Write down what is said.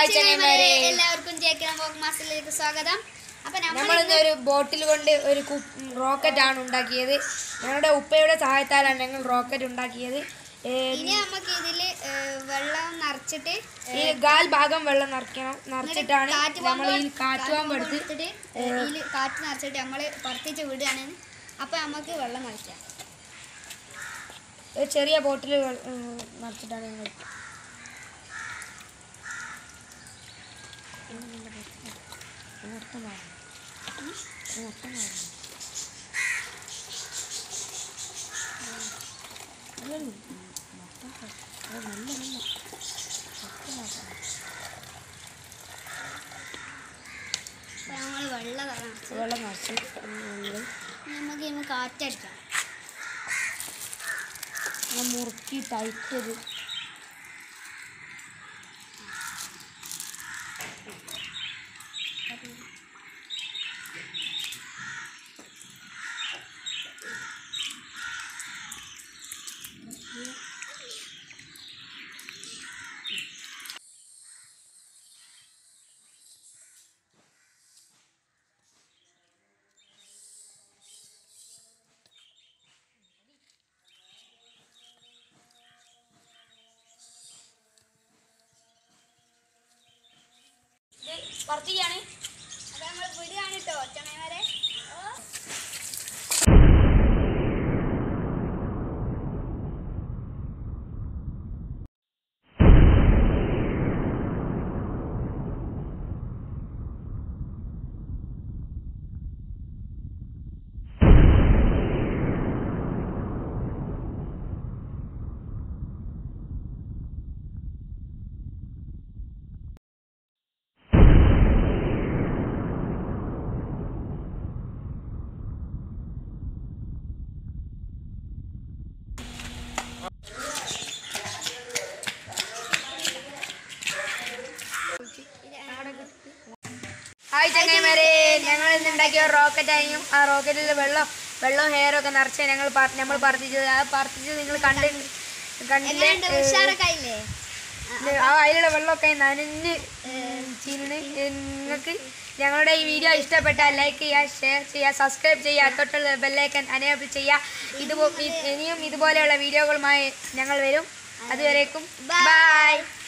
hi ചങ്ങന്മാരെ എല്ലാവർക്കും ജയിക്കണം പോക്ക് മാസത്തിലേക്ക് സ്വാഗതം അപ്പൊ നമ്മൾ നമ്മളിന്ന് ഒരു ബോട്ടിൽ കൊണ്ട് ഒരു റോക്കറ്റ് ആണ് ഉണ്ടാക്കിയത് ഞങ്ങളുടെ ഉപ്പയുടെ സഹായത്താലാണ് ഞങ്ങൾ റോക്കറ്റ് ഉണ്ടാക്കിയത് ഏ, ഇനി നമുക്ക് ഇതില് ഏഹ്, വെള്ളം നിറച്ചിട്ട് ഈ കാൽ ഭാഗം വെള്ളം നിറയ്ക്കണം നിറച്ചിട്ടാണ് കാറ്റ് നമ്മൾ ഈ ബോംബ് കാറ്റ് ബോംബ് എടുത്ത് എടുത്തിട്ട് ഇതില് കാറ്റ് നിറച്ചിട്ട് നമ്മള് പുറത്തേക്ക് വിടുകയാണ് അപ്പൊ നമുക്ക് വെള്ളം നിറയ്ക്കാം ഒരു ചെറിയ ബോട്ടിൽ നിറച്ചിട്ടാണ് ഞങ്ങൾ അപ്പൊ നമ്മൾ വെള്ളം നിറച്ച് വെള്ളം നിറച്ച് ഞങ്ങൾ നമുക്ക് ഇന്ന് കാറ്റടിക്കാം മുറുക്കി ടൈറ്റ് ചെയ്ത് വർത്തിക്കാണ് അപ്പൊ നമ്മൾ വിടുകയാണ് കേട്ടോ ചങ്ങന്മാരെ ഹായ് ചങ്ങന്മാരെ ഞങ്ങൾ ഇന്ന് ഉണ്ടാക്കിയ റോക്കറ്റ് ആയും ആ റോക്കറ്റിൽ വെള്ളം വെള്ളവും ഹെയറും ഒക്കെ നിറച്ച് ഞങ്ങൾ പറ- നമ്മൾ പറത്തിച്ചത് ആ പറത്തിച്ചത് നിങ്ങൾ കണ്ടി കണ്ടില്ലേ എങ്ങനെയുണ്ട് ഉഷാറൊക്കെ ആയില്ലേ ഇത് ആ അതിലുള്ള വെള്ളമൊക്കെ നനഞ്ഞ് ചീനണ് നിങ്ങൾക്ക് ഞങ്ങളുടെ ഈ വീഡിയോ ഇഷ്ടപ്പെട്ടാൽ ലൈക്ക് ചെയ്യുക ഷെയർ ചെയ്യുക സബ്സ്ക്രൈബ് ചെയ്യുക തൊട്ടുള്ള ബെല്ലൈക്കൻ അനേബിൾ ചെയ്യുക ഇതുപോ ഇനിയും ഇതുപോലെയുള്ള വീഡിയോകളുമായി ഞങ്ങൾ വരും അതുവരേക്കും ബൈ